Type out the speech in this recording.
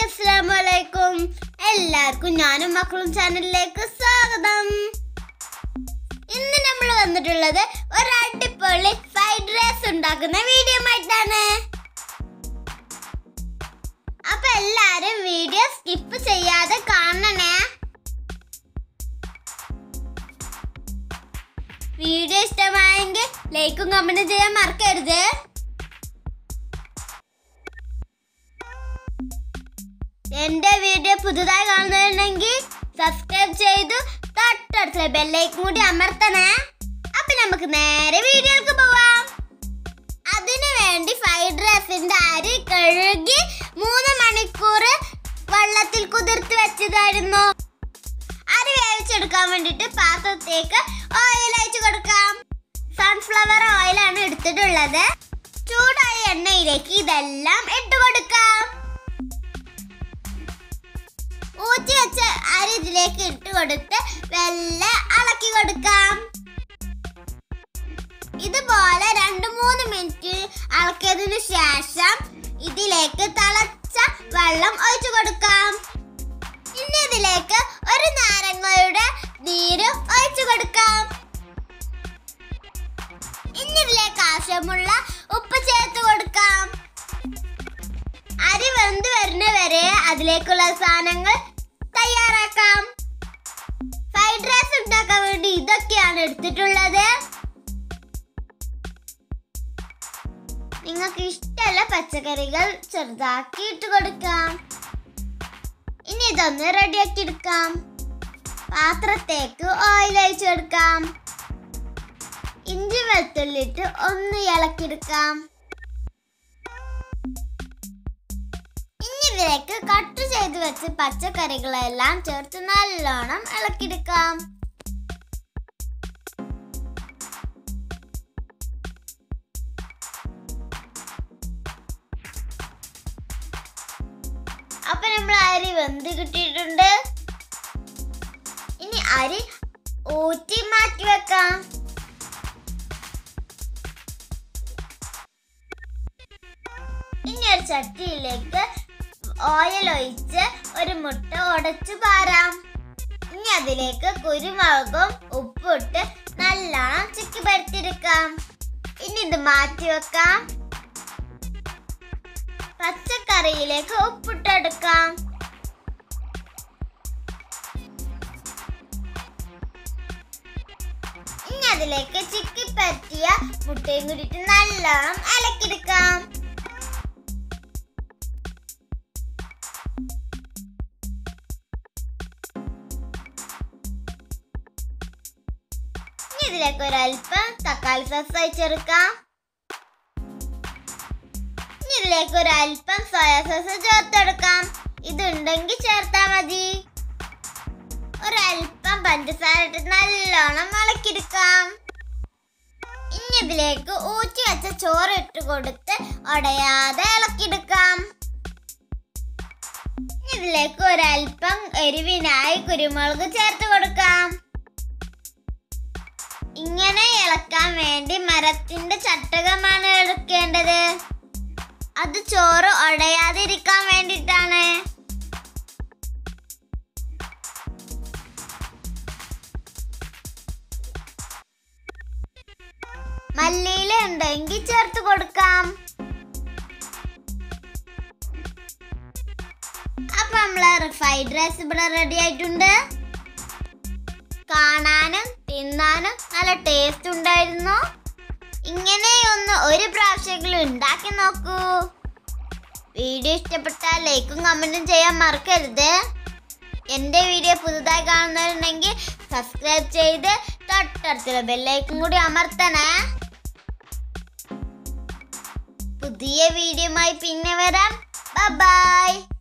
അസ്സലാമു അലൈക്കും എല്ലാവർക്കും ഞാനും മക്കളും ചാനലിലേക്ക് സ്വാഗതം ഇന്ന് നമ്മൾ വന്നിട്ടുള്ളത് ഒരു അടിപൊളി ഫ്രൈഡ് റൈസ് ഉണ്ടാക്കുന്ന വീഡിയോ ആയിട്ടാണ് അപ്പൊ എല്ലാരും വീഡിയോ സ്കിപ്പ് ചെയ്യാതെ കാണണേ വീഡിയോ ഇഷ്ടമായെങ്കിൽ ലൈക്കും കമന്റ് ചെയ്യാൻ മറക്കരുത് എന്റെ വീഡിയോ പുതുതായി കാണുന്നുണ്ടെങ്കിൽ സബ്സ്ക്രൈബ് ചെയ്തു തൊട്ടടുത്തുള്ള ബെല്ലൈക്കും കൂടി അമർത്തണേ അപ്പൊ നമുക്ക് നേരെ വീഡിയോയിലേക്ക് പോവാം അതിനു വേണ്ടി ഫ്രൈഡ് റൈസിന്റെ അരി കഴുകി മൂന്ന് മണിക്കൂർ വെള്ളത്തിൽ കുതിർത്ത് വെച്ചതായിരുന്നു അരി വേവിച്ചെടുക്കാൻ വേണ്ടിയിട്ട് പാത്രത്തേക്ക് ഓയിൽ അയച്ചു കൊടുക്കാം സൺഫ്ലവർ ഓയിലാണ് എടുത്തിട്ടുള്ളത് ചൂടായ എണ്ണയിലേക്ക് ഇതെല്ലാം ഇട്ട് കൊടുക്കാം ഊറ്റി വെച്ച അരി ഇതിലേക്ക് ഇട്ട് കൊടുത്ത് വെല്ലെ ഇളക്കി കൊടുക്കാം ഇതുപോലെ രണ്ട് മൂന്ന് മിനിറ്റ് ഇളക്കിയതിനു ശേഷം ഇതിലേക്ക് തിളച്ച വെള്ളം ഒഴിച്ചു കൊടുക്കാം ഇനി ഇതിലേക്ക് ഒരു നാരങ്ങയുടെ നീര് ഒഴിച്ചു കൊടുക്കാം ഇനി ഇതിലേക്ക് ആവശ്യമുള്ള ഉപ്പ് ചേർത്ത് കൊടുക്കാം അരി വെന്ത് വരുന്ന വരെ അതിലേക്കുള്ള സാധനങ്ങൾ തയ്യാറാക്കാം ഫ്രൈഡ് റൈസ് ഉണ്ടാക്കാൻ വേണ്ടി ഇതൊക്കെയാണ് എടുത്തിട്ടുള്ളത് നിങ്ങൾക്ക് ഇഷ്ടമുള്ള പച്ചക്കറികൾ ചെറുതാക്കി ഇട്ട് കൊടുക്കാം ഇനി ഇതൊന്ന് റെഡിയാക്കി എടുക്കാം പാത്രത്തേക്ക് ഓയിൽ ഒഴിച്ചു കൊടുക്കാം ഇഞ്ചി വെളുത്തുള്ളിട്ട് ഒന്ന് ഇളക്കിയെടുക്കാം ഇനി ഇതിലേക്ക് കട്ട് ചെയ്ത് വെച്ച് പച്ചക്കറികളെല്ലാം ചേർത്ത് നല്ലോണം ഇളക്കിയെടുക്കാം അപ്പൊ നമ്മൾ അരി വെന്ത് കിട്ടിയിട്ടുണ്ട് ഇനി അരി ഊറ്റി മാറ്റി വെക്കാം ഇനി ഒരു ചട്ടിയിലേക്ക് ഓയിൽ ഒഴിച്ച് ഒരു മുട്ട ഉടച്ചു പാരാം ഇനി അതിലേക്ക് കുരുമുളകും ഉപ്പിട്ട് നല്ലോണം ചിക്കി പരത്തിയെടുക്കാം ഇനി ഇത് മാറ്റി വെക്കാം പച്ചക്കറിയിലേക്ക് ഉപ്പിട്ടെടുക്കാം ഇനി അതിലേക്ക് ചിക്കി പറ്റിയ മുട്ടയും കൂടിയിട്ട് നല്ലോണം ഇളക്കിയെടുക്കാം ഇനി ഇതിലേക്ക് ഒരല്പം തക്കാളി സോസ് ഒഴിച്ചെടുക്കാം ഇനി ഇതിലേക്ക് ഒരല്പം സോയാ സോസ് ചേർത്തെടുക്കാം ഇതുണ്ടെങ്കിൽ ചേർത്താ മതി ഒരല്പം പഞ്ചസാര ഇട്ട് നല്ലോണം ഇളക്കിയെടുക്കാം ഇനി ഇതിലേക്ക് ഊറ്റി വെച്ച ചോറ് ഇട്ട് കൊടുത്ത് ഉടയാതെ ഇളക്കിയെടുക്കാം ഇനി ഇതിലേക്ക് ഒരല്പം എരിവിനായി കുരുമുളക് ചേർത്ത് കൊടുക്കാം ഇങ്ങനെ ഇളക്കാൻ വേണ്ടി മരത്തിന്റെ ചട്ടകമാണ് എടുക്കേണ്ടത് അത് ചോറ് ഉടയാതിരിക്കാൻ വേണ്ടിയിട്ടാണ് മല്ലിയില ഉണ്ടെങ്കിൽ ചേർത്ത് കൊടുക്കാം അപ്പൊ നമ്മളെ ഫ്രൈഡ് റൈസ് ഇവിടെ റെഡി ആയിട്ടുണ്ട് കാണാനും തിന്നാനും നല്ല ടേസ്റ്റ് ഉണ്ടായിരുന്നു ഇങ്ങനെയൊന്ന് ഒരു പ്രാവശ്യമെങ്കിലും ഉണ്ടാക്കി നോക്കൂ വീഡിയോ ഇഷ്ടപ്പെട്ടാൽ ലൈക്കും കമന്റും ചെയ്യാൻ മറക്കരുത് എൻ്റെ വീഡിയോ പുതുതായി കാണുന്നവരുണ്ടെങ്കിൽ സബ്സ്ക്രൈബ് ചെയ്ത് തൊട്ടടുത്തുള്ള ബെല്ലൈക്കും കൂടി അമർത്തണേ പുതിയ വീഡിയോയുമായി പിന്നെ വരാം ബൈ